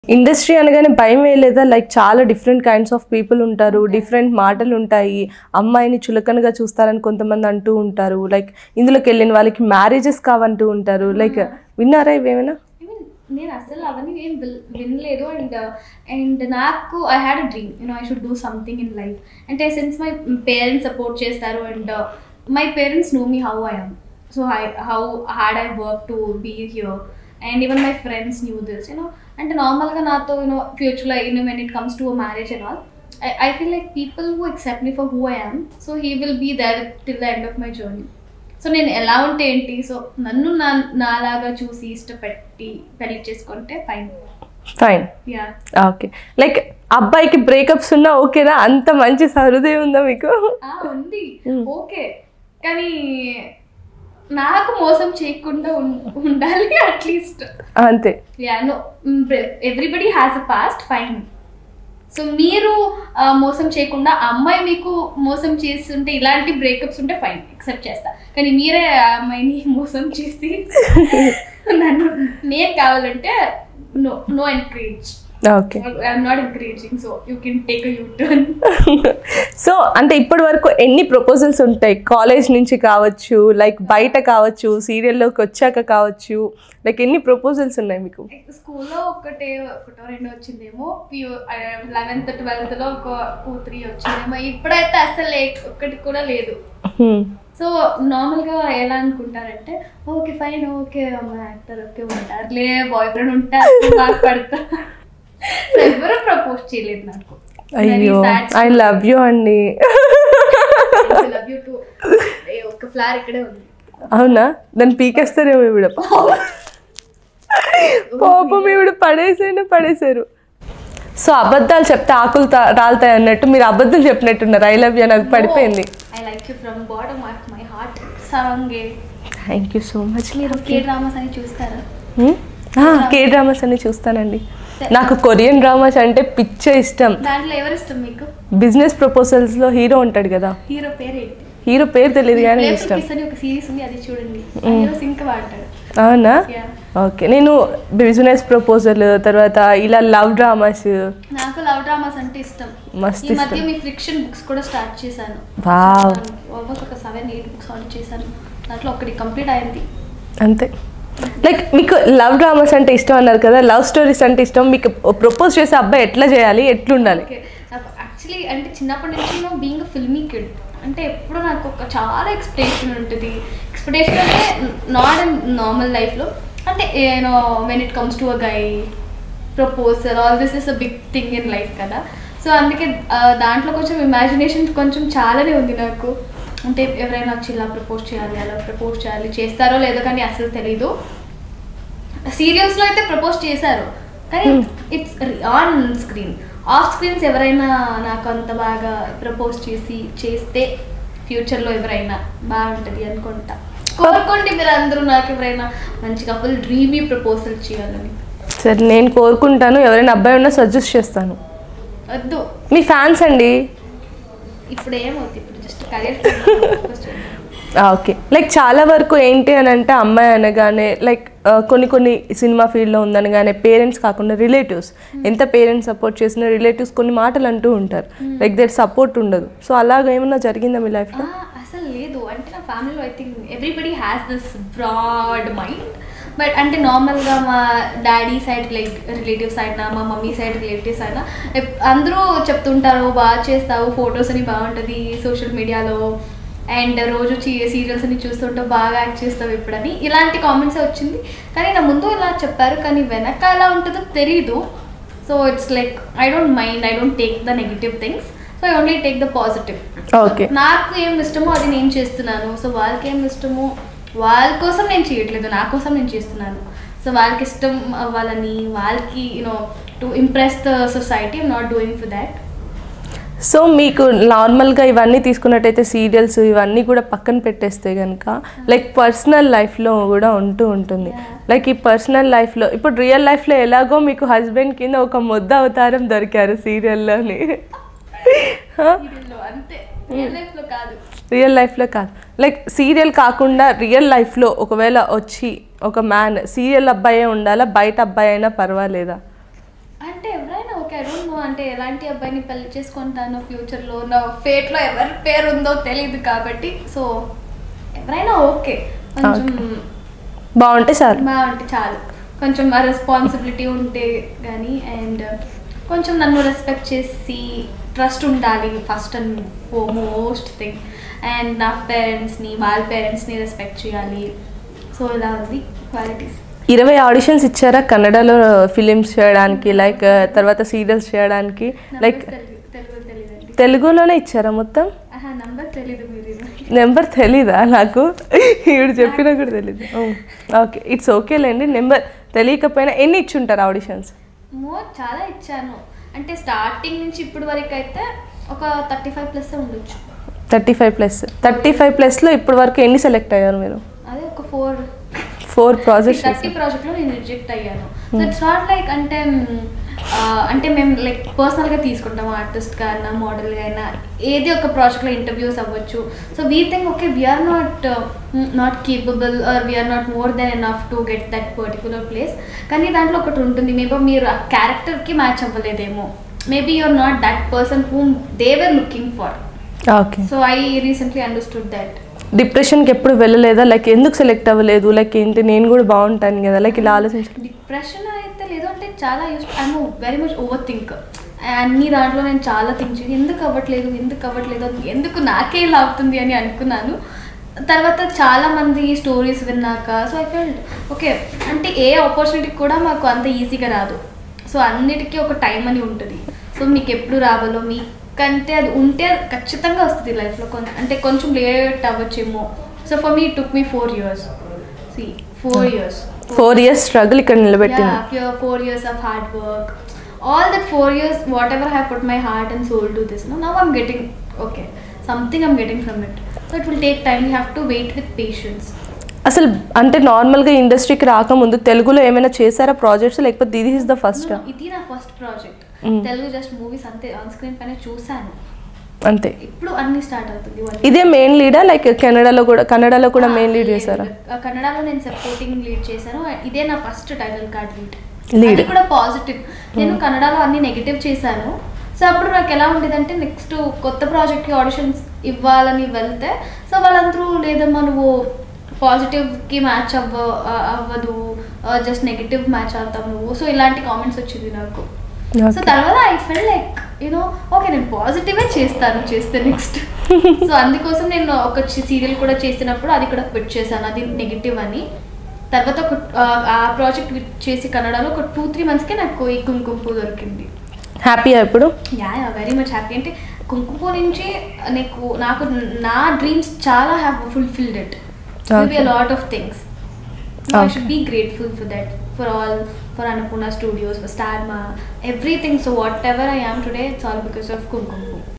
Industry అనగానే భయం వేయలేదా లైక్ చాలా డిఫరెంట్ కైండ్స్ ఆఫ్ పీపుల్ ఉంటారు డిఫరెంట్ మాటలు ఉంటాయి అమ్మాయిని చులకనగా చూస్తారని కొంతమంది అంటూ ఉంటారు లైక్ ఇందులోకి వెళ్ళిన వాళ్ళకి మ్యారేజెస్ కావంటూ ఉంటారు లైక్ విన్నారా ఇవేమైనా I mean, నేను అసలు అవన్నీ ఏం విల్- వినలేదు అండ్ అండ్ నాకు I had a dream you know I should do something in life అంటే సిన్స్ మై పేరెంట్స్ సపోర్ట్ చేస్తారు and my parents know me how I am so I how hard I work to be here and even my friends knew this you know అంటే నార్మల్గా నాతో you know ఫ్యూచర్లో you know when it comes to marriage and all I feel like people who accept me for who I am so he will be there till the end of my journey so నేను ఎలా ఉంటే ఏంటి so నన్ను నా నాలాగా చూసి ఇష్టపెట్టి పెళ్లి చేసుకుంటే fine fine yeah okay like అబ్బాయికి బ్రేకప్స్ ఉన్నా ఓకేనా అంత మంచి సహృదయం ఉందా మీకు ఉంది Mm. ఓకే కానీ నాకు మోసం చేయకుండా ఉం- ఉండాలి అట్లీస్ట్ అంతే yeah no everybody has a past fine so మీరు ఆ, మోసం చేయకుండా ఆ అమ్మాయి మీకు మోసం చేస్తుంటే ఇలాంటి బ్రేకప్స్ ఉంటే ఫైన్ ఎక్సెప్ట్ చేస్తా కానీ మీరే ఆ అమ్మాయిని మోసం చేసి నన్ను నేను కావాలంటే no no encourage okay I'm not encouraging so you can take a U turn so అంటే ఇప్పటి వరకు ఎన్ని ప్రపోజల్స్ ఉంటాయి కాలేజ్ నుంచి కావచ్చు లైక్ బయట కావచ్చు సీరియల్లోకి వచ్చాక కావచ్చు లైక్ ఎన్ని ప్రపోజల్స్ ఉన్నాయి మీకు స్కూల్లో ఒకటే ఒకటో రెండో వచ్చిందేమో లెవెన్త్ ట్వెల్త్ లో ఒక టూ త్రీ వచ్చిందేమో ఇప్పుడైతే అసలు ఏ- ఒక్కటి కూడా లేదు Hmm. సో నార్మల్గా ఎలా అనుకుంటారంటే ఓకే ఫైన్ ఓకే అమ్మ యాక్టర్ ఓకే ఉంటారు లే బాయ్ ఫ్రెండ్ ఉంటారు నాకు పడతా సో ఎవరు ప్రపోజ్ చేయలేదు నాకు అయ్యో ఐ లవ్ యూ అండి లవ్ యూ టు ఒక ఫ్లార్ ఇక్కడే ఉంది అవునా దాన్ని పీకేస్తారేమో ఇవిడ పాపం ఇవిడ పడేసాను పడేశారు సో అబద్ధాలు చెప్తే ఆకులు తా- రాలుతాయి అన్నట్టు మీరు అబద్ధాలు చెప్పినట్టున్నారు ఐ లవ్ యూ అని అది పడిపోయింది I like you from bottom of my heart సాంగే థ్యాంక్ యూ సో మచ్ మీరు కే డ్రామాస్ అని చూస్తారా కే డ్రామాస్ అన్ని చూస్తానండి నాకు కొరియన్ డ్రామాస్ అంటే పిచ్చ ఇష్టం దాంట్లో ఎవరు ఇష్టం మీకు బిజినెస్ ప్రపోజల్స్ లో హీరో ఉంటాడు కదా హీరో పేరు ఏంటి హీరో పేరు తెలియదు కానీ Playful ఇష్టం Kiss అని ఒక సిరీస్ ఉంది అది చూడండి హీరో సింక్ వాడతాడు అవునా Yeah. ఓకే నేను బిజినెస్ ప్రపోజల్ తర్వాత ఇలా లవ్ డ్రామాస్ నాకు లవ్ డ్రామాస్ అంటే ఇష్టం మస్తు ఈ మధ్య ఇష్టం. మీ ఫ్రిక్షన్ బుక్స్ కూడా స్టార్ట్ చేశాను వావ్ ఆల్మోస్ట్ ఒక సెవెన్ ఎయిట్ బుక్స్ ఆర్డర్ చేశాను దాంట్లో ఒకటి కంప్లీట్ అయింది అంతే లైక్ మీకు లవ్ డ్రామాస్ అంటే ఇష్టం అన్నారు కదా లవ్ స్టోరీస్ అంటే ఇష్టం మీకు ప్రపోజ్ చేసే అబ్బాయి ఎట్లా చేయాలి ఎట్లుండాలి ఓకే నాకు యాక్చువల్లీ అంటే చిన్నప్పటి నుంచి నేను బీయింగ్ ఫిల్మీ కిడ్ అంటే ఎప్పుడు నాకు ఒక చాలా ఎక్స్పెక్టేషన్ ఉంటుంది ఎక్స్పెక్టేషన్ అంటే నాట్ ఇన్ నార్మల్ లైఫ్లో అంటే you know when it comes to a guy proposal all this is a big thing in life కదా సో అందుకే ఆ, దాంట్లో కొంచెం ఇమాజినేషన్ కొంచెం చాలానే ఉంది నాకు అంటే ఎవరైనా వచ్చి ఇలా ప్రపోజ్ చేయాలి అలా ప్రపోజ్ చేయాలి చేస్తారో లేదో కానీ అసలు తెలీదు సీరియల్స్లో అయితే ప్రపోజ్ చేశారు కానీ it's on screen off screens ఎవరైనా నాకు అంత బాగా ప్రపోజ్ చేసి చేస్తే ఫ్యూచర్లో ఎవరైనా బాగుంటుంది అనుకుంటా కోరుకోండి మీరు అందరూ నాకు ఎవరైనా మంచిగా ఫుల్ డ్రీమీ ప్రపోజల్ చేయాలని సరే నేను కోరుకుంటాను ఎవరైనా అబ్బాయి ఉన్నా సజెస్ట్ చేస్తాను వద్దు మీ ఫ్యాన్స్ అండి ఇప్పుడు ఏమవుతుంది ఇప్పుడు జస్ట్ కెరియర్ ఓకే లైక్ చాలా వరకు ఏంటి అని అంటే అమ్మాయి అనగానే లైక్ కొన్ని కొన్ని సినిమా ఫీల్డ్లో ఉందనగానే పేరెంట్స్ కాకుండా రిలేటివ్స్ ఎంత పేరెంట్స్ సపోర్ట్ చేసినా రిలేటివ్స్ కొన్ని మాటలు అంటూ ఉంటారు లైక్ దట్ సపోర్ట్ ఉండదు సో అలాగ ఏమన్నా జరిగిందా మీ లైఫ్లో అసలు లేదు అంటే నా ఫ్యామిలీలో I think everybody has this broad mind but అంటే నార్మల్గా మా డాడీ సైడ్ లైక్ రిలేటివ్స్ అయినా మా మమ్మీ సైడ్ రిలేటివ్స్ అయినా ఎప్- అందరూ చెప్తుంటారు బాగా చేస్తావు ఫొటోస్ అని బాగుంటుంది సోషల్ మీడియాలో అండ్ రోజు సీరియల్స్ అని చూస్తుంటావు బాగా యాక్ట్ చేస్తావు ఇప్పుడని ఇలాంటి కామెంట్స్ వచ్చింది కానీ నా ముందు ఇలా చెప్పారు కానీ వెనక ఎలా ఉంటుందో తెలీదు so it's like I don't mind I don't take the negative things so I only take the positive okay నాకు ఏం ఇష్టమో అది నేను చేస్తున్నాను సో వాళ్ళకి ఏం ఇష్టమో వాళ్ళ కోసం నేను చేయట్లేదు నా కోసం నేను చేస్తున్నాను సో వాళ్ళకి ఇష్టం అవ్వాలని వాళ్ళకి you know to impress the society I'm not doing for that so మీకు నార్మల్గా ఇవన్నీ తీసుకున్నట్టయితే సీరియల్స్ ఇవన్నీ కూడా పక్కన పెట్టేస్తే కనుక లైక్ పర్సనల్ లైఫ్లో కూడా ఉంటూ ఉంటుంది లైక్ ఈ పర్సనల్ లైఫ్లో ఇప్పుడు రియల్ లైఫ్లో ఎలాగో మీకు హస్బెండ్ కింద ఒక ముద్ద అవతారం దొరికారు సీరియల్లోని సీరియల్లో అంతే రియల్ లైఫ్లో కాదు రియల్ లైఫ్లో కాదు లైక్ సీరియల్ కాకుండా రియల్ లైఫ్లో ఒకవేళ వచ్చి ఒక మ్యాన్ సీరియల్ అబ్బాయే ఉండాలా బయట అబ్బాయి అయినా పర్వాలేదా అంటే ఎవరైనా ఓకే ఐ డోంట్ నో అంటే ఎలాంటి అబ్బాయిని పెళ్లి చేసుకుంటానో ఫ్యూచర్లో నా ఫేట్లో ఎవరి పేరు ఉందో తెలియదు కాబట్టి సో ఎవరైనా ఓకే కొంచెం బాగుంటే సార్ బాగుంటే చాలు కొంచెం ఆ రెస్పాన్సిబిలిటీ ఉంటే కానీ అండ్ కొంచెం నన్ను రెస్పెక్ట్ చేసి ట్రస్ట్ ఉండాలి first and most thing and నా పేరెంట్స్ని వాళ్ళ పేరెంట్స్ని రెస్పెక్ట్ చేయాలి సో ఇలా ఉంది క్వాలిటీస్ ఇరవై ఆడిషన్స్ ఇచ్చారా కన్నడలో ఫిలిమ్స్ చేయడానికి లైక్ తర్వాత సీరియల్స్ చేయడానికి లైక్ తెలుగు తెలుగు తెలియదండి తెలుగులోనే ఇచ్చారా మొత్తం ఆహా నంబర్ తెలీదు మీరు నెంబర్ తెలీదా నాకు ఈవిడ చెప్పినా కూడా తెలీదు ఓకే ఇట్స్ ఓకేలేండి నెంబర్ తెలియకపోయినా ఎన్ని ఇచ్చుంటారు ఆడిషన్స్ మో చాలా ఇచ్చాను అంటే స్టార్టింగ్ నుంచి ఇప్పటి వరకు అయితే ఒక థర్టీ ఫైవ్ ప్లస్ ఉండొచ్చు thirty five plus thirty five ప్లస్లో ఇప్పటి వరకు ఎన్ని సెలెక్ట్ అయ్యారు మీరు అదే ఒక four four projects thirty project లో నేను రిజెక్ట్ అయ్యాను సో ఇట్స్ నాట్ లైక్ అంటే మ్, ఆ, అంటే మేము లైక్ పర్సనల్ గా తీసుకుంటాం ఆర్టిస్ట్ గా అయినా మోడల్ గా అయినా ఏది ఒక ప్రాజెక్ట్ లో ఇంటర్వ్యూస్ అవ్వచ్చు so we think okay we're not not capable or we're not more then enough to get that particular place కానీ దాంట్లో ఒకటి ఉంటుంది మేబీ మీరు ఆ క్యారెక్టర్ కి మ్యాచ్ అవ్వలేదేమో maybe you're not that person whom they were looking for okay so I recently understood that డిప్రెషన్కి ఎప్పుడు వెళ్ళలేదా లైక్ ఎందుకు సెలెక్ట్ అవ్వలేదు లైక్ ఏంటి నేను కూడా బాగుంటాను కదా లైక్ ఇలా ఆలోచించడం డిప్రెషన్ అయితే లేదు అంటే చాలా యూస్ I'm very much over think అన్ని దాంట్లో నేను చాలా థింక్ చేసి ఎందుకు అవ్వట్లేదు ఎందుకు అవ్వట్లేదు ఎందుకు నాకే ఇలా అవుతుంది అని అనుకున్నాను తర్వాత చాలా మంది స్టోరీస్ విన్నాక సో ఐ ఫెల్ట్ ఓకే అంటే ఏ ఆపర్చునిటీ కూడా మాకు అంత ఈజీగా రాదు సో అన్నిటికీ ఒక టైం అని ఉంటుంది సో మీకు ఎప్పుడు రావాలో మీకంటే అది ఉంటే ఖచ్చితంగా వస్తుంది లైఫ్లో కొంచెం అంటే కొంచెం లేట్ అవ్వచ్చేమో so for me took me four years సి four years four years struggle ఇక్కడ నిలబెట్టింది Yeah, after four years of hard work, all that four years, whatever I have put my heart and soul to this, no, now I'm getting okay. Something I'm getting from it. So it will take time. You have to wait with patience. అసలు అంటే నార్మల్గా ఇండస్ట్రీకి రాకముందు తెలుగులో ఏమైనా చేశారా projects లేకపోతే this is the first No, no, ఇది నా first project Mm. Telugu just movies అంతే ఆన్ స్క్రీన్ పైన చూసాను అంతే ఇప్పుడు అన్ని స్టార్ట్ అవుతుంది one ఇదే మెయిన్ లీడా లైక్ కన్నడలో కూడా కన్నడలో కూడా ఆ, మెయిన్ లీడ్ లేదు. చేశారా ఆ, కన్నడలో నేను సపోర్టింగ్ లీడ్ చేశాను ఇదే నా first title card lead Lead. అది కూడా పాజిటివ్ నేను కన్నడలో అన్ని నెగిటివ్ చేశాను సో అప్పుడు నాకు ఎలా ఉండేదంటే నెక్స్ట్ కొత్త ప్రాజెక్ట్కి ఆడిషన్స్ ఇవ్వాలని వెళ్తే సో వాళ్ళందరూ లేదమ్మా నువ్వు పాజిటివ్కి మ్యాచ్ అవ్వ ఆ, అవ్వదు జస్ట్ నెగిటివ్ మ్యాచ్ అవుతావు నువ్వు సో ఇలాంటి కామెంట్స్ వచ్చింది నాకు సో Okay. తర్వాత I felt like you know okay నేను పాజిటివే చేస్తాను చేస్తే నెక్స్ట్ సో అందుకోసం నేను ఒక సీరియల్ కూడా చేసినప్పుడు అది కూడా క్విట్ చేశాను అది నెగిటివ్ అని తర్వాత ఒక ఆ, ఆ ప్రాజెక్ట్ క్విట్ చేసి కన్నడలో ఒక టూ త్రీ మంత్స్కి నాకు ఈ కుంకుమ దొరికింది హ్యాపీయా ఇప్పుడు yeah yeah very much happy అంటే కుంకుమ నుంచి నీకు నాకు నా డ్రీమ్స్ చాలా have fulfilled it will be Okay. Lot of things I Okay. Should be grateful for that for all for Annapurna studios for Star Maa everything so whatever I am today it's all because of కుంకుమ